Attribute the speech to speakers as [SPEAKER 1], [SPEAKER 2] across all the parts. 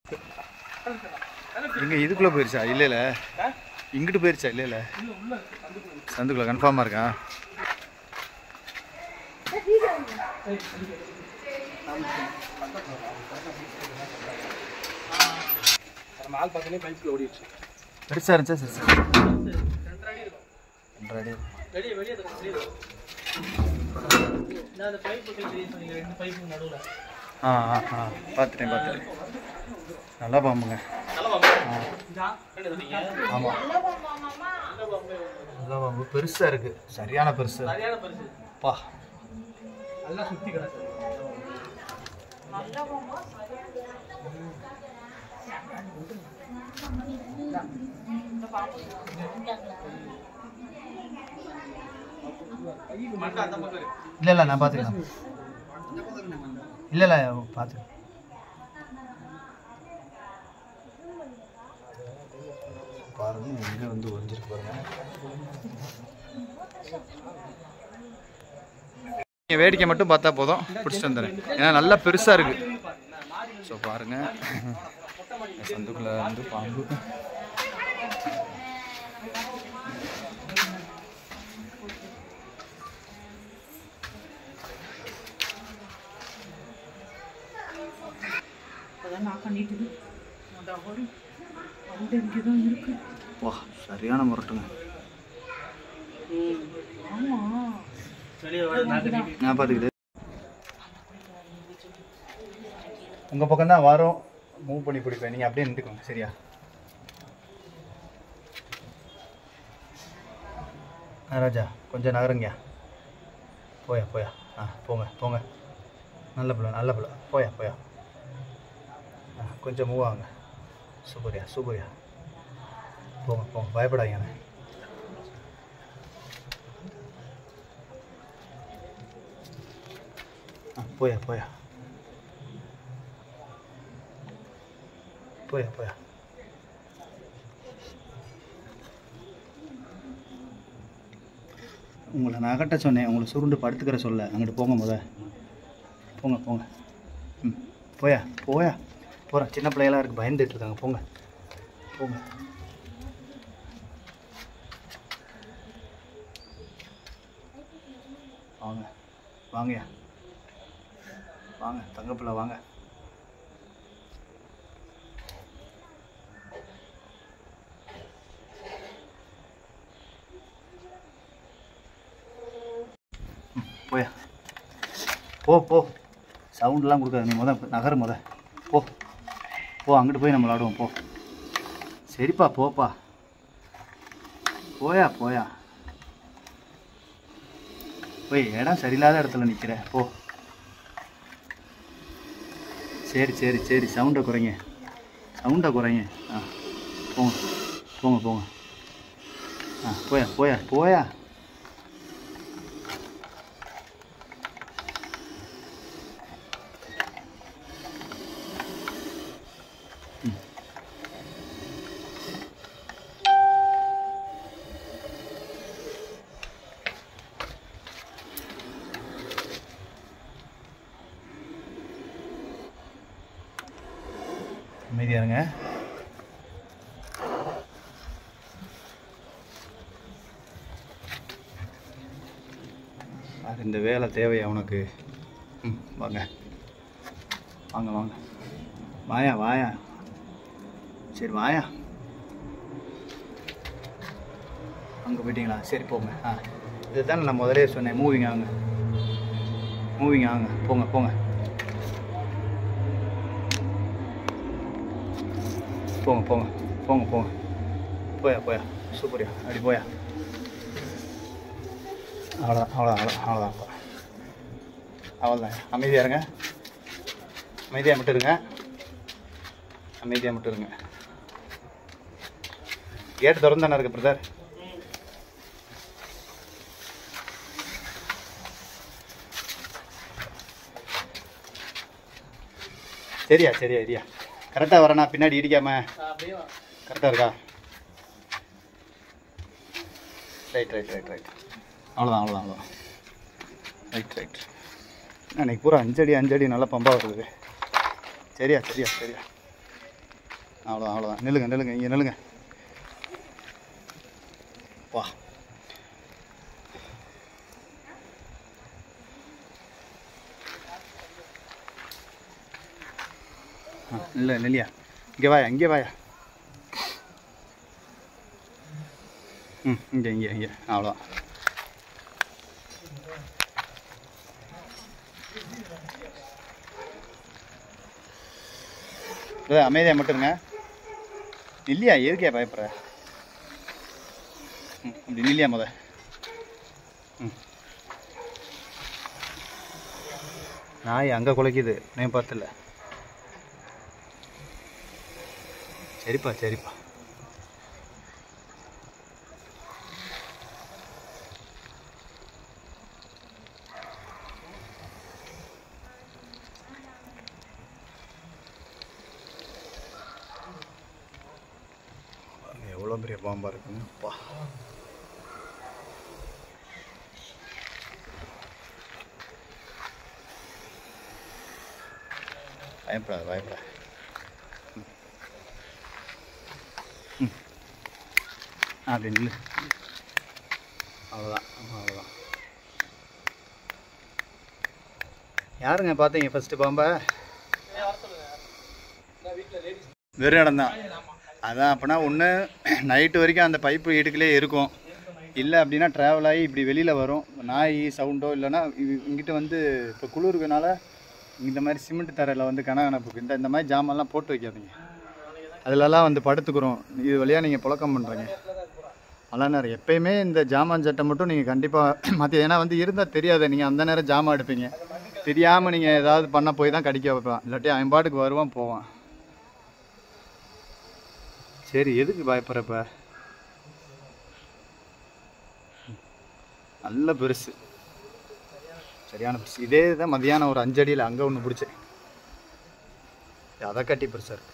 [SPEAKER 1] எங்க இதுக்குள்ள போயிருச்சா இல்ல இல்ல இங்கிட்டு போயிருச்சா இல்ல இல்ல சந்துக்குள்ள கன்ஃபார்மா இருக்கா
[SPEAKER 2] நம்ம ஆள் பார்த்தோன்னே பைப்பில் ஓடிடுச்சு
[SPEAKER 1] பெருசா இருந்துச்சா சரி சரி ரெண்டரை அடி.
[SPEAKER 2] வெளியே வெளியே தெரியுது நான் அந்த பைப்பு தெரியும் சொன்னீங்க ரெண்டு பைப்பு நடுவில்
[SPEAKER 1] ஆ ஆ ஆ பார்த்துட்டேன் பார்த்துட்டேன் நல்லா பாம்புங்க ஆமாம் நல்லா பாம்பு பெருசாக இருக்கு சரியான பெருசு
[SPEAKER 2] சரியான பரிசு
[SPEAKER 1] பா
[SPEAKER 2] நல்லா சுற்றி கிடக்கு மண்டை அந்த பக்கம் இருக்கு
[SPEAKER 1] இல்லை இல்லை நான் பார்த்துக்கலாம் இல்லை இல்லை பார்த்து பாருங்க எங்கே வந்து ஒழிஞ்சிருக்கு பாருங்க நீங்கள் வேடிக்கை மட்டும் பார்த்தா போதும் பிடிச்சிட்டு வந்துடுறேன் ஏன்னா நல்லா பெருசாக இருக்கு ஸோ பாருங்க இந்த சந்துக்குள்ள வந்து பாம்பு
[SPEAKER 3] அதான் நாக்கா நீட்டுது அதான் ஒரு அந்த இங்கே தான் இருக்கு
[SPEAKER 1] வா சரியான முரட்டுங்க
[SPEAKER 3] ஆமா
[SPEAKER 2] வெளியே வர நாக்கு நீட்டி
[SPEAKER 1] நான் பார்த்துக்கிட்டு உங்கள் பக்கம் தான் வரும் மூவ் பண்ணி பிடிப்பேன் நீங்கள் அப்படியே நின்றுக்கோங்க சரியா ஆ, ராஜா கொஞ்சம் நகருங்கயா போயா போயா ஆ போங்க போங்க நல்ல பிள்ளை நல்ல பிள்ளை போயா போயா ஆ கொஞ்சம் மூவ் ஆகுங்க சூப்பர்யா சூப்பர்யா போங்க போங்க பயப்படாதீங்க ஆ போயா போயா போயா போயா உங்களை நான் அகட்ட சொன்னேன் உங்களை சுருண்டு படுத்துக்கிற சொல்ல அங்கிட்டு போங்க முத போங்க போங்க ம் போயா போயா போகிறேன் சின்ன பிள்ளைகளாம் இருக்கு பயந்துட்டு இருக்காங்க போங்க போங்க வாங்க வாங்கயா வாங்க தங்கப்பிள்ளை வாங்க ம், போயா போ போ சவுண்ட்லாம் கொடுக்காது நீ முத நகரு முத போ போ அங்கிட்டு போய் நம்ம விளாடுவோம் போ சரிப்பா போப்பா போயா போயா போய் இடம் சரியில்லாத இடத்துல நிற்கிற போ சரி சரி சரி சவுண்டை குறைங்க சவுண்டை குறைங்க ஆ போங்க போங்க போங்க ஆ போயா போயா போயா அமைதியா இருங்க அது இந்த வேலை தேவையா உனக்கு ம் வாங்க வாங்க வாங்க வாயா வாயா சரி வாயா அங்கே போயிட்டீங்களா சரி போங்க ஆ இதுதான் நான் முதலே சொன்னேன் மூவிங் ஆகுங்க மூவிங் ஆகுங்க போங்க போங்க போங்க போங்க போங்க போங்க போயா போயா சூப்பர்யா அப்படி போயா அவ்வளோதான் அவ்வளோதான் அவ்வளோ அவ்வளோதான் அவ்வளோதான் அமைதியாக இருங்க அமைதியாக மட்டும் இருங்க அமைதியாக மட்டும் இருங்க கேட்டு திறந்து தானே இருக்கு பிரதர் சரியா சரியா சரியா கரெக்டாக வரேண்ணா பின்னாடி இடிக்காம
[SPEAKER 2] அப்படியே வா.
[SPEAKER 1] கரெக்டாக இருக்கா ரைட் ரைட் ரைட் ரைட் அவ்வளோதான் அவ்வளோதான் அவ்வளோதான் ரைட் ரைட் அன்னைக்கு பூரா அஞ்சடி அஞ்சடி நல்லா பம்பா வருது சரியா சரியா சரியா அவ்வளோதான் அவ்வளோதான் நில்லுங்க நில்லுங்க இங்கே நில்லுங்க வா ஆ இல்லை நெல்லியா இங்கே வாயா இங்கே வாயா ம் இங்கே இங்கே இங்கே அவ்வளோதான் இல்லை அமைதியாக மட்டும் இருங்க இல்லையா எதுக்கே பயப்படுற ம் இப்படி நில்லையா முத ம் நாய் அங்கே குலைக்குது நான் பார்த்துல சரிப்பா சரிப்பா எவ்வளோ பெரிய பாம்பாக இருக்குங்க அப்பா பயப்படாத பயப்படாத ம். ம். ஆ, அப்படி நில்லு அவ்வளோதான் ஆமா, அவ்வளோதான் யாருங்க பார்த்தீங்க ஃபஸ்ட்டு பாம்பை வெறும் இடம் தான் அதான் அப்போனா ஒன்று நைட்டு வரைக்கும் அந்த பைப்பு இடுக்கிலே இருக்கும் இல்லை அப்படின்னா ட்ராவல் ஆகி இப்படி வெளியில் வரும் நாய் சவுண்டோ இல்லைன்னா இது இங்கிட்ட வந்து இப்போ குளிருக்குனால இந்த மாதிரி சிமெண்ட் தரையில் வந்து கனகனப்புக்கு இந்த இந்த மாதிரி ஜாமான்லாம் போட்டு வைக்காதீங்க அதிலலாம் வந்து படுத்துக்கிறோம் இது வழியாக நீங்கள் புழக்கம் பண்ணுறீங்க அதெல்லாம் நேரம் எப்பயுமே இந்த ஜாமான் சட்டை மட்டும் நீங்கள் கண்டிப்பாக மாற்றி ஏன்னா வந்து இருந்தால் தெரியாது நீங்கள் அந்த நேரம் ஜாமான் எடுப்பீங்க தெரியாமல் நீங்கள் ஏதாவது பண்ண போய் தான் கடிக்க வைப்பான் இல்லாட்டி அவன் பாட்டுக்கு வருவான் போவான் சரி எதுக்கு பயப்படுறப்ப நல்ல பெருசு சரியான பெருசு இதே தான் மதியானம் ஒரு அஞ்சு அடியில் அங்கே ஒன்று பிடிச்சேன் அதை கட்டி பெருசா இருக்கு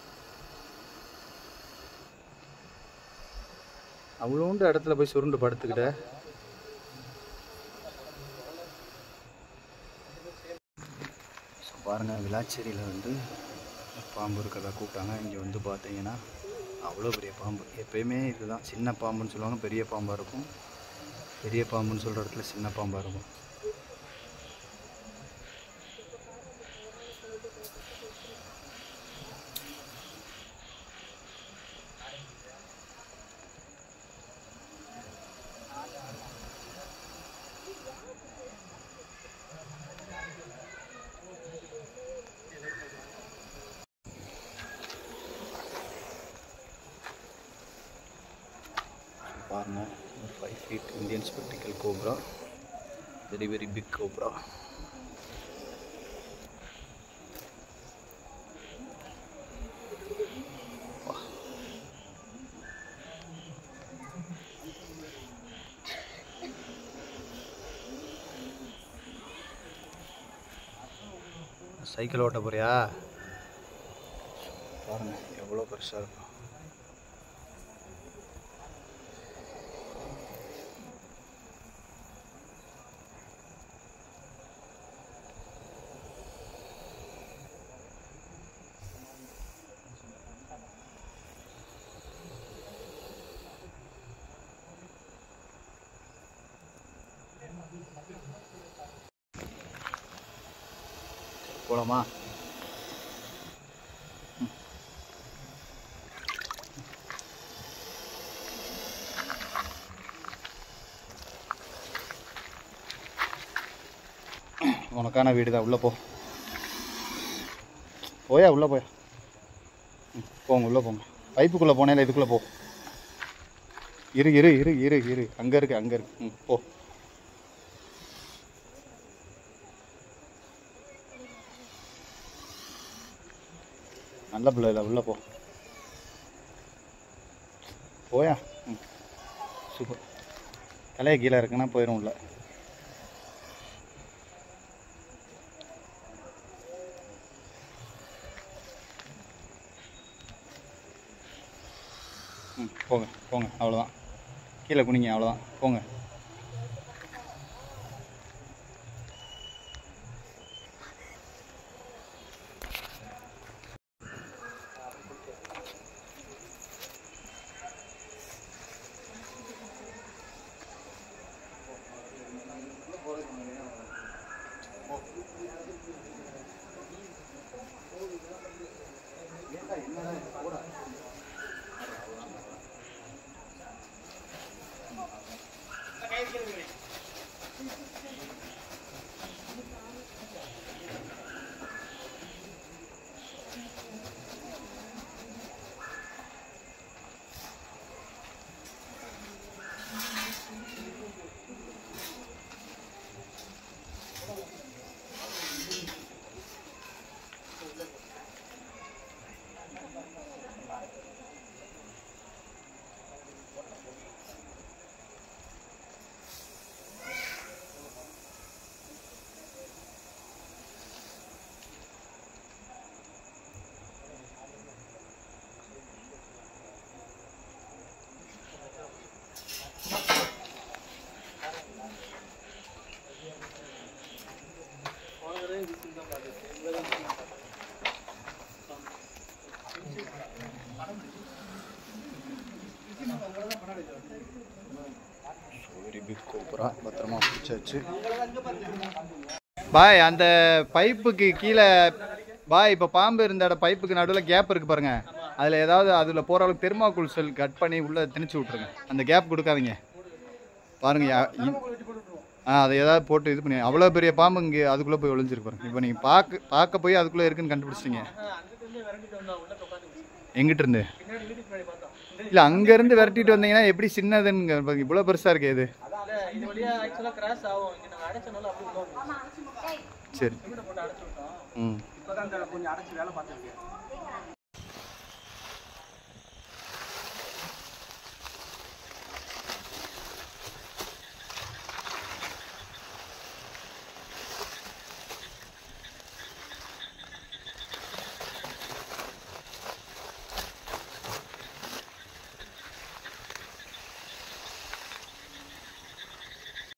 [SPEAKER 1] அவ்வளோண்டு இடத்துல போய் சுருண்டு படுத்துக்கிட்ட ஸோ பாருங்கள் விளாச்சேரியில் வந்து பாம்பு இருக்கதா கூப்பிட்டாங்க இங்கே வந்து பார்த்தீங்கன்னா அவ்வளோ பெரிய பாம்பு எப்பயுமே இதுதான் சின்ன பாம்புன்னு சொல்லுவாங்க பெரிய பாம்பாக இருக்கும் பெரிய பாம்புன்னு சொல்கிற இடத்துல சின்ன பாம்பாக இருக்கும் பாருங்க ஒரு five feet Indian spectacle cobra very very big cobra cycle ஓட்ட போறியா பாருங்க எவ்வளோ பெருசாக இருக்கும் போலாமா உனக்கான வீடு தான் உள்ளே போ போயா உள்ளே போயா ம், போங்க உள்ளே போங்க பைப்புக்குள்ளே போனேல இதுக்குள்ளே போ இரு இரு இரு இரு இரு அங்கே இருக்கு அங்கே இருக்கு ம் போ நல்ல பிள்ளை இல்லை உள்ளே போ போயா ம் சூப்பர் தலையை கீழே இருக்குன்னா போயிடும் உள்ள ம் போங்க போங்க அவ்வளோதான் கீழே குனிங்க அவ்வளோதான் போங்க வெரி பிக் கோப்ரா பத்திரமா பிடிச்சாச்சு பாய் அந்த பைப்புக்கு கீழே பாய் இப்போ பாம்பு இருந்த இடம் பைப்புக்கு நடுவில் கேப் இருக்கு பாருங்க அதில் ஏதாவது அதில் போகிற அளவுக்கு தெர்மாக்குள் செல் கட் பண்ணி உள்ளே திணிச்சு விட்ருங்க அந்த கேப் கொடுக்காதீங்க பாருங்க யா- இ- ஆ அதை ஏதாவது போட்டு இது பண்ணி அவ்வளோ பெரிய பாம்பு இங்கே அதுக்குள்ளே போய் ஒளிஞ்சிருக்கு பாருங்க இப்போ நீங்கள் பார்க்க பார்க்க போய் அதுக்குள்ளே இருக்குன்னு கண்டுபிடிச்சிட்டீங்க
[SPEAKER 2] அங்கிட்டு விரண்டிட்டு வந்தா உள்ள உட்காந்து
[SPEAKER 1] எங்கிட்ட இருந்து
[SPEAKER 2] பின்னாடி வீட்டுக்கு பின்னாடி பார்த்தோம் இந்த
[SPEAKER 1] இல்லை அங்கேருந்து விரட்டிட்டு வந்தீங்கன்னா எப்படி சின்னதுன்னு பாருங்க இவ்வளோ பெருசாக இருக்கு இது
[SPEAKER 2] இல்ல, இது வழியா ஆக்சுவலா கிராஸ் ஆகும் இங்க நாங்க அடைச்சனால அப்படி உள்ள வந்துருச்சு.
[SPEAKER 1] சரி
[SPEAKER 2] வீட்டை போட்டு அடைச்சு விட்டோம்
[SPEAKER 1] ம்
[SPEAKER 2] இப்பதான் இந்த கொஞ்சம் அடைச்சு வேலை பார்த்துருக்கேன்